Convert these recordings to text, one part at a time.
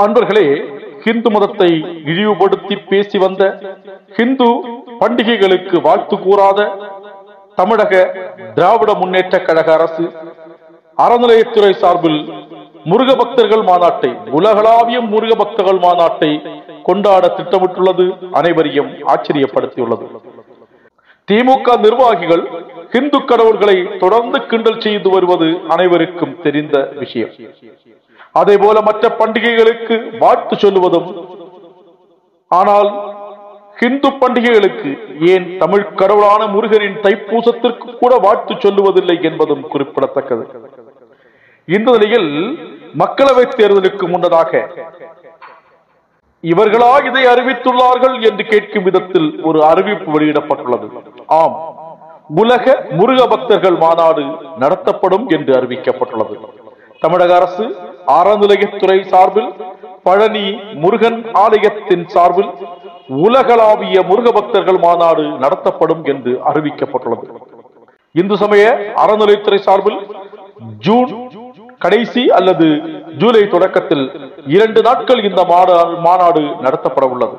அன்பர்களே ஹிந்து மதத்தை இழிவுபடுத்தி பேசி வந்த ஹிந்து பண்டிகைகளுக்கு வாழ்த்து கூறாத தமிழக திராவிட முன்னேற்ற கழக அரசு அறநிலையத்துறை சார்பில் முருக பக்தர்கள் மாநாட்டை உலகளாவிய முருக பக்தர்கள் மாநாட்டை கொண்டாட திட்டமிட்டுள்ளது அனைவரையும் ஆச்சரியப்படுத்தியுள்ளது திமுக நிர்வாகிகள் இந்து கடவுள்களை தொடர்ந்து கிண்டல் செய்து வருவது அனைவருக்கும் தெரிந்த விஷயம் அதே போல மற்ற பண்டிகைகளுக்கு வாழ்த்து சொல்லுவதும் ஆனால் ஹிந்து பண்டிகைகளுக்கு ஏன் தமிழ் கடவுளான முருகனின் தைப்பூசத்திற்கு கூட வாழ்த்து சொல்லுவதில்லை என்பதும் குறிப்பிடத்தக்கது இந்த நிலையில் மக்களவை தேர்தலுக்கு முன்னதாக இவர்களா இதை அறிவித்துள்ளார்கள் என்று கேட்கும் விதத்தில் ஒரு அறிவிப்பு வெளியிடப்பட்டுள்ளது ஆம் உலக முருக பக்தர்கள் மாநாடு நடத்தப்படும் என்று அறிவிக்கப்பட்டுள்ளது தமிழக அரசு அறநிலையத்துறை சார்பில் பழனி முருகன் ஆலயத்தின் சார்பில் உலகளாவிய முருக பக்தர்கள் மாநாடு நடத்தப்படும் என்று அறிவிக்கப்பட்டுள்ளது இந்து சமய அறநிலையத்துறை சார்பில் ஜூன் கடைசி அல்லது ஜூலை தொடக்கத்தில் இரண்டு நாட்கள் இந்த மாநா- மாநாடு நடத்தப்பட உள்ளது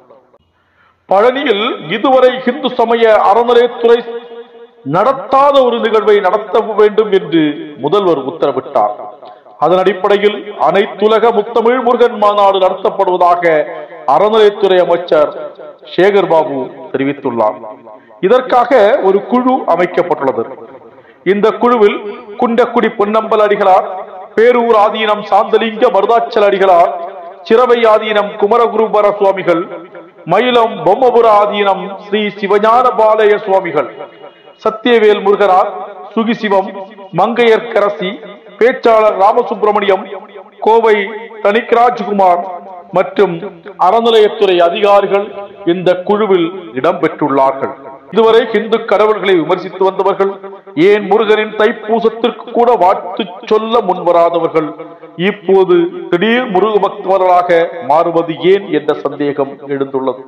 பழனியில் இதுவரை இந்து சமய அறநிலையத்துறை நடத்தாத ஒரு நிகழ்வை நடத்த வேண்டும் என்று முதல்வர் உத்தரவிட்டார் அதன் அடிப்படையில் அனைத்துலக முத்தமிழ் முருகன் மாநாடு நடத்தப்படுவதாக அறநிலையத்துறை அமைச்சர் சேகர் பாபு தெரிவித்துள்ளார் இதற்காக ஒரு குழு அமைக்கப்பட்டுள்ளது இந்த குழுவில் குண்டக்குடி பொன்னம்பல அடிகளார் பேரூர் ஆதீனம் சாந்தலிங்க மருதாச்சல அடிகளார் சிறவை ஆதீனம் குமரகுருபர சுவாமிகள் மயிலம் பொம்மபுர ஆதீனம் ஸ்ரீ சிவஞான பாலய சுவாமிகள் சத்தியவேல் முருகனார் சுகிசிவம் மங்கையர்க்கரசி பேச்சாளர் ராமசுப்பிரமணியம் கோவை தனிக்ராஜ்குமார் மற்றும் அறநிலையத்துறை அதிகாரிகள் இந்த குழுவில் இடம்பெற்றுள்ளார்கள் இதுவரை இந்து கடவுள்களை விமர்சித்து வந்தவர்கள் ஏன் முருகனின் தைப்பூசத்திற்கு கூட வாழ்த்து சொல்ல முன்வராதவர்கள் இப்போது திடீர் முருக பக்தர்களாக மாறுவது ஏன் என்ற சந்தேகம் எழுந்துள்ளது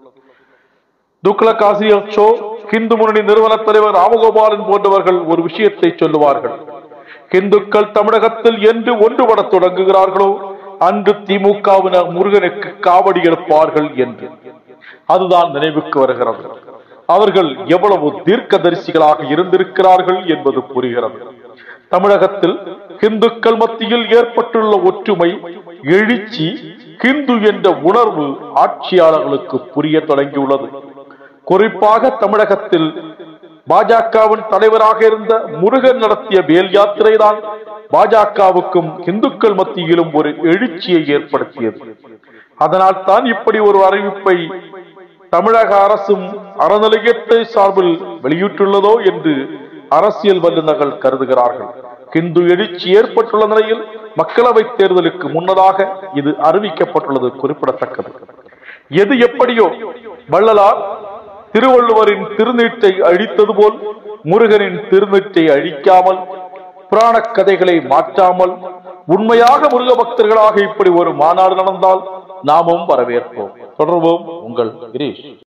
துக்ளக் ஆசிரியர் ஷோ ஹிந்து முன்னணி நிறுவன தலைவர் ராமகோபாலன் போன்றவர்கள் ஒரு விஷயத்தை சொல்லுவார்கள் இந்துக்கள் தமிழகத்தில் என்று ஒன்றுபட தொடங்குகிறார்களோ அன்று திமுகவினர் முருகனுக்கு காவடி எடுப்பார்கள் என்று அதுதான் நினைவுக்கு வருகிறது அவர்கள் எவ்வளவு தீர்க்கதரிசிகளாக இருந்திருக்கிறார்கள் என்பது புரிகிறது தமிழகத்தில் இந்துக்கள் மத்தியில் ஏற்பட்டுள்ள ஒற்றுமை எழுச்சி ஹிந்து என்ற உணர்வு ஆட்சியாளர்களுக்கு புரிய தொடங்கியுள்ளது குறிப்பாக தமிழகத்தில் பாஜகவின் தலைவராக இருந்த முருகன் நடத்திய வேல் யாத்திரை தான் பாஜகவுக்கும் இந்துக்கள் மத்தியிலும் ஒரு எழுச்சியை ஏற்படுத்தியது அதனால் தான் இப்படி ஒரு அறிவிப்பை தமிழக அரசும் அறநிலையத்தை சார்பில் வெளியிட்டுள்ளதோ என்று அரசியல் வல்லுநர்கள் கருதுகிறார்கள் இந்து எழுச்சி ஏற்பட்டுள்ள நிலையில் மக்களவை தேர்தலுக்கு முன்னதாக இது அறிவிக்கப்பட்டுள்ளது குறிப்பிடத்தக்கது எது எப்படியோ வள்ளலார் திருவள்ளுவரின் திருநீட்டை அழித்தது போல் முருகனின் திருநீட்டை அழிக்காமல் புராணக் கதைகளை மாற்றாமல் உண்மையாக முருக பக்தர்களாக இப்படி ஒரு மாநாடு நடந்தால் நாமும் வரவேற்போம் தொடர்வோம் உங்கள் கிரீஷ்